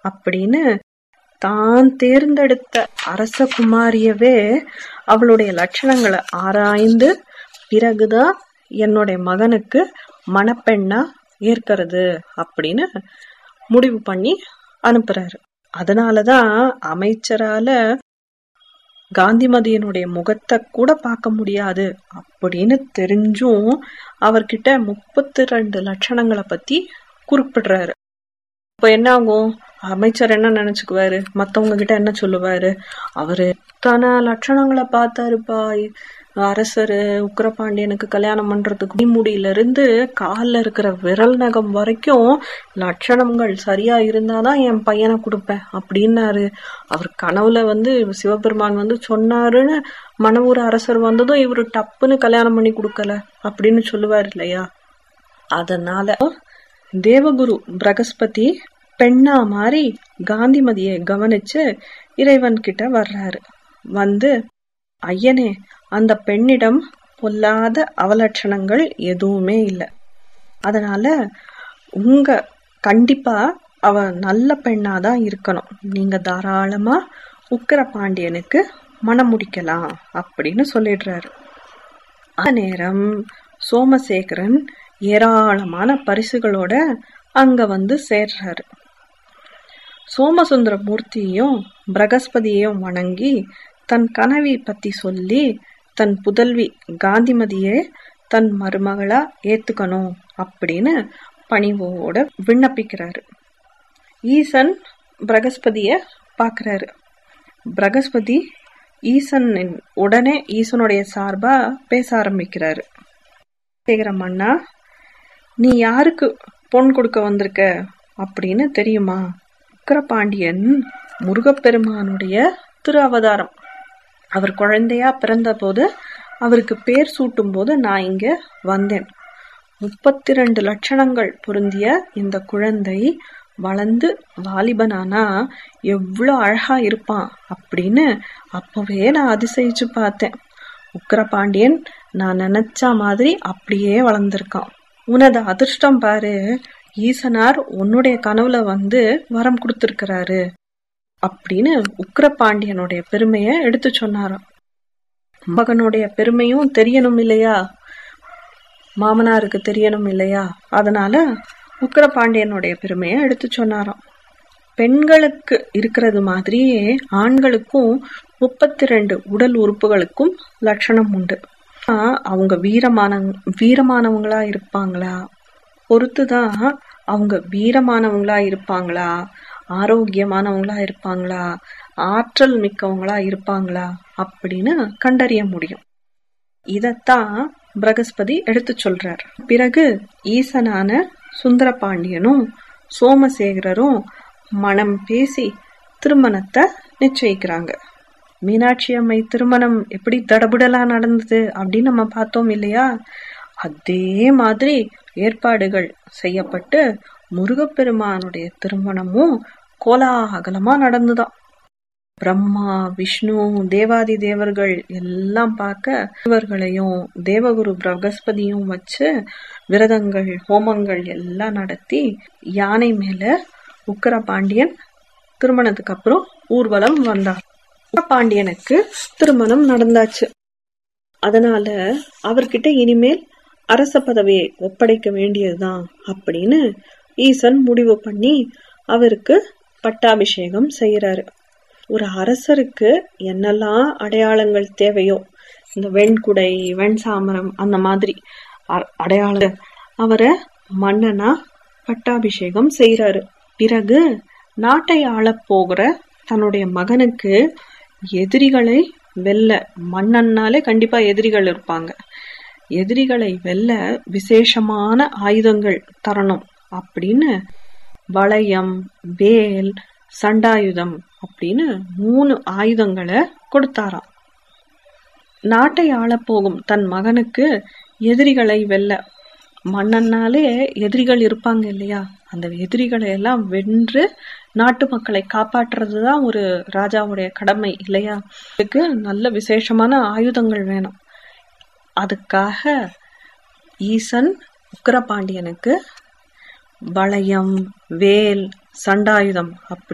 அப்படின்னு தான் தேர்ந்தெடுத்த அரச குமாரியவே அவளுடைய லட்சணங்களை ஆராய்ந்து பிறகுதான் என்னுடைய மகனுக்கு மணப்பெண்ணா ஏற்கிறது அப்படின்னு முடிவு பண்ணி அனுப்புறாரு அதனாலதான் அமைச்சரால காந்திமதியனுடைய முகத்தை கூட பார்க்க முடியாது அப்படின்னு தெரிஞ்சும் அவர்கிட்ட முப்பத்தி ரெண்டு லட்சணங்களை பத்தி குறிப்பிடுறாரு இப்ப என்ன ஆகும் அமைச்சர் என்ன நினைச்சுக்குவாரு மத்தவங்க கிட்ட என்ன சொல்லுவாரு அவரு எத்தனை லட்சணங்களை பார்த்தாருப்பா அரசரு உக்கிரபாண்டியனுக்கு கல்யாணம் பண்றதுக்கு முடியில இருந்து கால்ல இருக்கிற விரல் நகம் வரைக்கும் லட்சணங்கள் சரியா இருந்தாதான் என் பையனை கொடுப்பேன் அப்படின்னாரு அவர் கனவுல வந்து சிவபெருமான் வந்து சொன்னாருன்னு மணவூர் அரசர் வந்ததும் இவரு டப்புன்னு கல்யாணம் பண்ணி கொடுக்கல அப்படின்னு சொல்லுவார் இல்லையா அதனால தேவகுரு பிரகஸ்பதி பெண்ணா மாறி காந்திமதியை கவனிச்சு இறைவன் கிட்ட வர்றாரு வந்து ஐயனே அந்த பெண்ணிடம் பொல்லாத அவலட்சணங்கள் எதுவுமே இல்லை அதனால உங்க கண்டிப்பா அவ நல்ல பெண்ணாதான் இருக்கணும் நீங்க தாராளமா உக்கர பாண்டியனுக்கு மனம் முடிக்கலாம் அப்படின்னு சொல்லிடுறாரு அந்த நேரம் சோமசேகரன் ஏராளமான பரிசுகளோட அங்க வந்து சேர்றாரு சோமசுந்தர மூர்த்தியையும் பிரகஸ்பதியையும் வணங்கி தன் கனவி பத்தி சொல்லி தன் புதல்வி காந்திமதியை தன் மருமகளா ஏத்துக்கணும் அப்படின்னு பணிவோட விண்ணப்பிக்கிறாரு ஈசன் பிரகஸ்பதிய பாக்குறாரு பிரகஸ்பதி ஈசன் உடனே ஈசனுடைய சார்பா பேச ஆரம்பிக்கிறாரு சேகரம் அண்ணா நீ யாருக்கு பொன் கொடுக்க வந்திருக்க அப்படின்னு தெரியுமா உக்கரபாண்டியன் முருகப்பெருமானுடைய திரு அவதாரம் அவர் குழந்தையா பிறந்த போது அவருக்கு பேர் சூட்டும் போது நான் இங்க வந்தேன் முப்பத்தி ரெண்டு லட்சணங்கள் பொருந்திய இந்த குழந்தை வளர்ந்து வாலிபனானா எவ்வளோ அழகா இருப்பான் அப்படின்னு அப்பவே நான் அதிசயிச்சு பார்த்தேன் உக்கரபாண்டியன் நான் நினைச்ச மாதிரி அப்படியே வளர்ந்துருக்கான் உனது அதிர்ஷ்டம் பாரு ஈசனார் உன்னுடைய கனவுல வந்து வரம் கொடுத்திருக்கிறாரு அப்படின்னு உக்கரபாண்டியனுடைய பெருமைய எடுத்து சொன்னாராம் மகனுடைய பெருமையும் தெரியணும் இல்லையா மாமனாருக்கு தெரியணும் இல்லையா அதனால உக்கரபாண்டியனுடைய பெருமைய எடுத்து சொன்னாராம் பெண்களுக்கு இருக்கிறது மாதிரியே ஆண்களுக்கும் முப்பத்தி ரெண்டு உடல் உறுப்புகளுக்கும் லட்சணம் உண்டு அவங்க வீரமான வீரமானவங்களா இருப்பாங்களா பொறுத்துதான் அவங்க வீரமானவங்களா இருப்பாங்களா ஆரோக்கியமானவங்களா இருப்பாங்களா ஆற்றல் மிக்கவங்களா இருப்பாங்களா அப்படின்னு கண்டறிய முடியும் இதத்தான் பிரகஸ்பதி எடுத்து சொல்றார் பிறகு ஈசனான சுந்தரபாண்டியனும் சோமசேகரரும் மனம் பேசி திருமணத்தை நிச்சயிக்கிறாங்க மீனாட்சி அம்மை திருமணம் எப்படி தடபுடலா நடந்தது அப்படின்னு நம்ம பார்த்தோம் இல்லையா அதே மாதிரி ஏற்பாடுகள் செய்யப்பட்டு முருகப்பெருமானுடைய திருமணமும் கோலாகலமா நடந்துதான் பிரம்மா விஷ்ணு தேவாதி தேவர்கள் எல்லாம் பார்க்க இவர்களையும் தேவகுரு பிரகஸ்பதியும் வச்சு விரதங்கள் ஹோமங்கள் எல்லாம் நடத்தி யானை மேல உக்கர பாண்டியன் திருமணத்துக்கு அப்புறம் ஊர்வலம் வந்தார் பாண்டியனுக்கு திருமணம் நடந்தாச்சு அதனால அவர்கிட்ட இனிமேல் அரச பதவியை ஒப்படைக்க வேண்டியதுதான் அப்படின்னு ஈசன் முடிவு பண்ணி அவருக்கு பட்டாபிஷேகம் செய்யறாரு ஒரு அரசருக்கு என்னெல்லாம் அடையாளங்கள் தேவையோ இந்த வெண்குடை வெண்சாமரம் அந்த மாதிரி அடையாள அவரை மன்னனா பட்டாபிஷேகம் செய்யறாரு பிறகு நாட்டை ஆளப் போகிற தன்னுடைய மகனுக்கு எதிரிகளை வெல்ல மன்னன்னாலே கண்டிப்பா எதிரிகள் இருப்பாங்க எதிரிகளை வெல்ல விசேஷமான ஆயுதங்கள் தரணும் அப்படின்னு வளையம் வேல் சண்டாயுதம் அப்படின்னு மூணு ஆயுதங்களை கொடுத்தாராம் நாட்டை ஆளப்போகும் தன் மகனுக்கு எதிரிகளை வெல்ல மன்னன்னாலே எதிரிகள் இருப்பாங்க இல்லையா அந்த எதிரிகளை எல்லாம் வென்று நாட்டு மக்களை காப்பாற்றுறது தான் ஒரு ராஜாவுடைய கடமை இல்லையா அதுக்கு நல்ல விசேஷமான ஆயுதங்கள் வேணும் அதுக்காக ஈசன் உக்கரபாண்டியனுக்கு வளையம் வேல் சண்டாயுதம் அப்படி